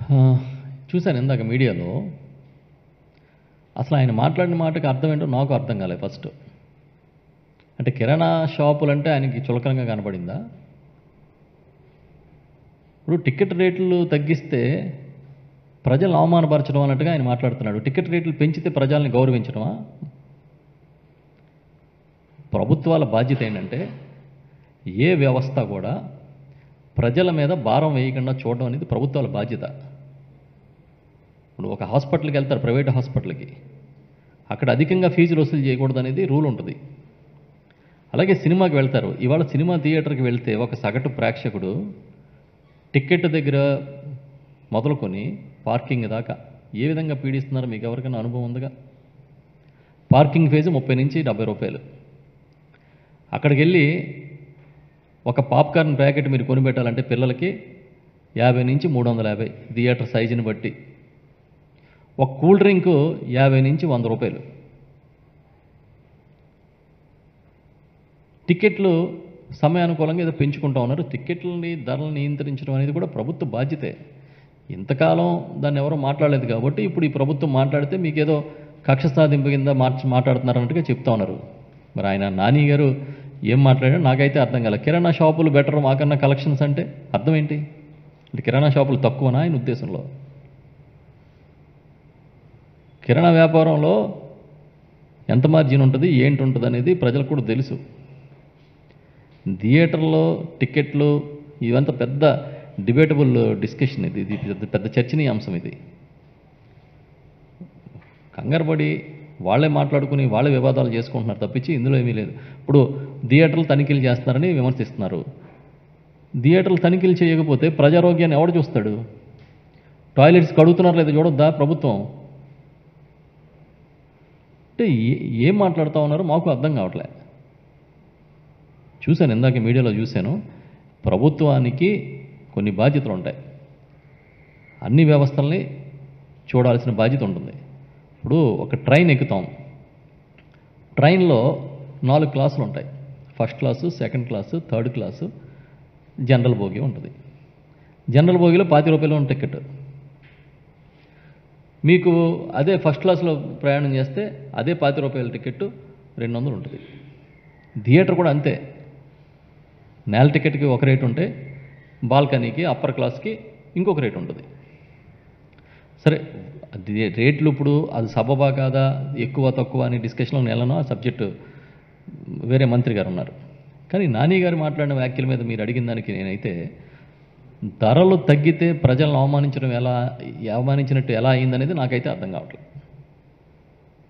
ఆ, చూశాను ఇందాక మీడియాలో అసలు ఆయన మాట్లాడిన మాటకి అర్థం ఏంటో నాకు అర్థం కాలేదు ఫస్ట్ అంటే కిరాణా షాపులు అంటే ఆయనకి చులకనంగా కనపడిందా ఇప్పుడు టికెట్ రేట్లు తగ్గిస్తే ప్రజలను అవమానపరచడం అన్నట్టుగా ఆయన మాట్లాడుతున్నాడు టికెట్ రేట్లు పెంచితే ప్రజల్ని గౌరవించడమా ప్రభుత్వాల బాధ్యత ఏంటంటే ఏ వ్యవస్థ కూడా ప్రజల మీద భారం వేయకుండా చూడడం అనేది ప్రభుత్వాల బాధ్యత ఇప్పుడు ఒక హాస్పిటల్కి వెళ్తారు ప్రైవేట్ హాస్పిటల్కి అక్కడ అధికంగా ఫీజులు వసూలు చేయకూడదు అనేది రూల్ ఉంటుంది అలాగే సినిమాకి వెళ్తారు ఇవాళ సినిమా థియేటర్కి వెళ్తే ఒక సగటు ప్రేక్షకుడు టికెట్ దగ్గర మొదలుకొని పార్కింగ్ దాకా ఏ విధంగా పీడిస్తున్నారో మీకు ఎవరికైనా అనుభవం ఉందిగా పార్కింగ్ ఫీజు ముప్పై నుంచి డెబ్బై రూపాయలు అక్కడికి వెళ్ళి ఒక పాప్కార్న్ ప్యాకెట్ మీరు కొనిపెట్టాలంటే పిల్లలకి యాభై నుంచి మూడు వందల యాభై థియేటర్ సైజుని బట్టి ఒక కూల్ డ్రింకు యాభై నుంచి వంద రూపాయలు టికెట్లు సమయానుకూలంగా ఏదో పెంచుకుంటా ఉన్నారు టికెట్లని ధరలు నియంత్రించడం అనేది కూడా ప్రభుత్వ బాధ్యతే ఇంతకాలం దాన్ని ఎవరో మాట్లాడలేదు కాబట్టి ఇప్పుడు ఈ ప్రభుత్వం మాట్లాడితే మీకు ఏదో కక్ష సాధింపు కింద మార్చి మాట్లాడుతున్నారు అన్నట్టుగా చెప్తా ఉన్నారు మరి ఆయన నాని గారు ఏం మాట్లాడారో నాకైతే అర్థం కాలేదు కిరాణా షాపులు బెటర్ మాకన్నా కలెక్షన్స్ అంటే అర్థం ఏంటి అంటే కిరాణా షాపులు తక్కువనా ఆయన ఉద్దేశంలో కిరాణా వ్యాపారంలో ఎంత మార్జిన్ ఉంటుంది ఏంటి ఉంటుంది అనేది ప్రజలకు కూడా తెలుసు థియేటర్లో టికెట్లు ఇవంతా పెద్ద డిబేటబుల్ డిస్కషన్ ఇది ఇది పెద్ద పెద్ద చర్చనీయాంశం ఇది కంగారుపడి వాళ్ళే మాట్లాడుకుని వాళ్ళే వివాదాలు చేసుకుంటున్నారు తప్పించి ఇందులో ఏమీ లేదు ఇప్పుడు థియేటర్లు తనిఖీలు చేస్తున్నారని విమర్శిస్తున్నారు థియేటర్లు తనిఖీలు చేయకపోతే ప్రజారోగ్యాన్ని ఎవడు చూస్తాడు టాయిలెట్స్ కడుగుతున్నారు లేదా చూడొద్దా ప్రభుత్వం అంటే ఏ- ఏం మాట్లాడుతూ ఉన్నారో మాకు అర్థం కావట్లే చూశాను ఇందాక మీడియాలో చూశాను ప్రభుత్వానికి కొన్ని బాధ్యతలు ఉంటాయి అన్ని వ్యవస్థల్ని చూడాల్సిన బాధ్యత ఉంటుంది ఇప్పుడు ఒక ట్రైన్ ఎక్కుతాం ట్రైన్లో నాలుగు క్లాసులు ఉంటాయి first class second class third class general bogie ఉంటుంది జనరల్ బోగిలో పాతి రూపాయలు ఉన్న టికెట్ మీకు అదే ఫస్ట్ క్లాస్లో ప్రయాణం చేస్తే అదే పాతి రూపాయల టికెట్ రెండు వందలు ఉంటుంది థియేటర్ కూడా అంతే నేల టికెట్కి ఒక రేటు ఉంటే బాల్కనీకి అప్పర్ క్లాస్కి ఇంకొక రేటు ఉంటుంది సరే అది రేట్లు ఇప్పుడు అది సబబా కాదా ఎక్కువ తక్కువ అని డిస్కషన్లో నెలను ఆ సబ్జెక్టు వేరే మంత్రి గారు ఉన్నారు కానీ నాని గారు మాట్లాడిన వ్యాఖ్యల మీద మీరు అడిగిన దానికి నేనైతే ధరలు తగ్గితే ప్రజలను అవమానించడం ఎలా అవమానించినట్టు ఎలా అయిందనేది నాకైతే అర్థం కావట్లేదు